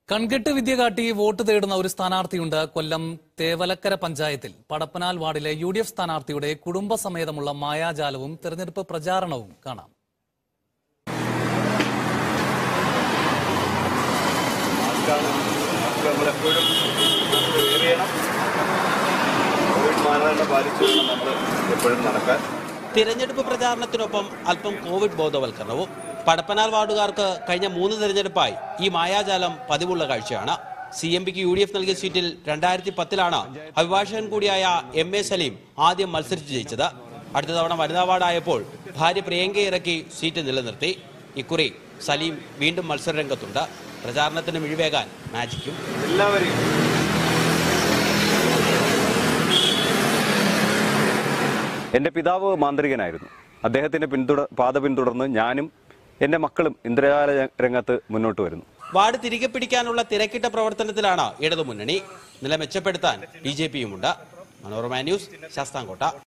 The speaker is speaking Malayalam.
കൺകെട്ട് വിദ്യ കാട്ടി വോട്ട് തേടുന്ന ഒരു സ്ഥാനാർത്ഥിയുണ്ട് കൊല്ലം തേവലക്കര പഞ്ചായത്തിൽ പടപ്പനാൽ വാർഡിലെ യു ഡി എഫ് സ്ഥാനാർത്ഥിയുടെ കുടുംബസമേതമുള്ള മായാജാലവും തെരഞ്ഞെടുപ്പ് പ്രചാരണവും കാണാം മാസ്കാണ് മാസ്ക് നമ്മളെപ്പോഴും വെയർ ചെയ്യണം കോവിഡ് മാനദണ്ഡം പാലിച്ചു വേണം നമ്മൾ എപ്പോഴും നടക്കാൻ തിരഞ്ഞെടുപ്പ് പ്രചാരണത്തിനൊപ്പം അല്പം കോവിഡ് ബോധവൽക്കരണവും പടപ്പനാൽ വാർഡുകാർക്ക് കഴിഞ്ഞ മൂന്ന് തെരഞ്ഞെടുപ്പായി ഈ മായാജാലം പതിവുള്ള കാഴ്ചയാണ് സി എം പിക്ക് യു ഡി എഫ് നൽകിയ സീറ്റിൽ രണ്ടായിരത്തി പത്തിലാണ് അഭിഭാഷകൻ കൂടിയായ എം എ സലീം ആദ്യം മത്സരിച്ച് ജയിച്ചത് അടുത്ത തവണ വനിതാ വാർഡായപ്പോൾ ഭാര്യ പ്രിയങ്കയെ ഇറക്കി സീറ്റ് നിലനിർത്തി ഇക്കുറി സലീം വീണ്ടും മത്സരരംഗത്തുണ്ട് പ്രചാരണത്തിന് മിഴിവേകാൻ മാജിക്കും എല്ലാവരെയും എൻ്റെ പിതാവ് മാന്ത്രികനായിരുന്നു അദ്ദേഹത്തിൻ്റെ പിന്തുട പാത പിന്തുടർന്ന് ഞാനും എൻ്റെ മക്കളും ഇന്ദ്രജാല രംഗത്ത് മുന്നോട്ട് വരുന്നു വാർഡ് തിരികെ പിടിക്കാനുള്ള തിരക്കിട്ട പ്രവർത്തനത്തിലാണ് ഇടതുമുന്നണി നില മെച്ചപ്പെടുത്താൻ ബി ജെ പിയുമുണ്ട് മനോരമ ന്യൂസ് ശാസ്താംകോട്ട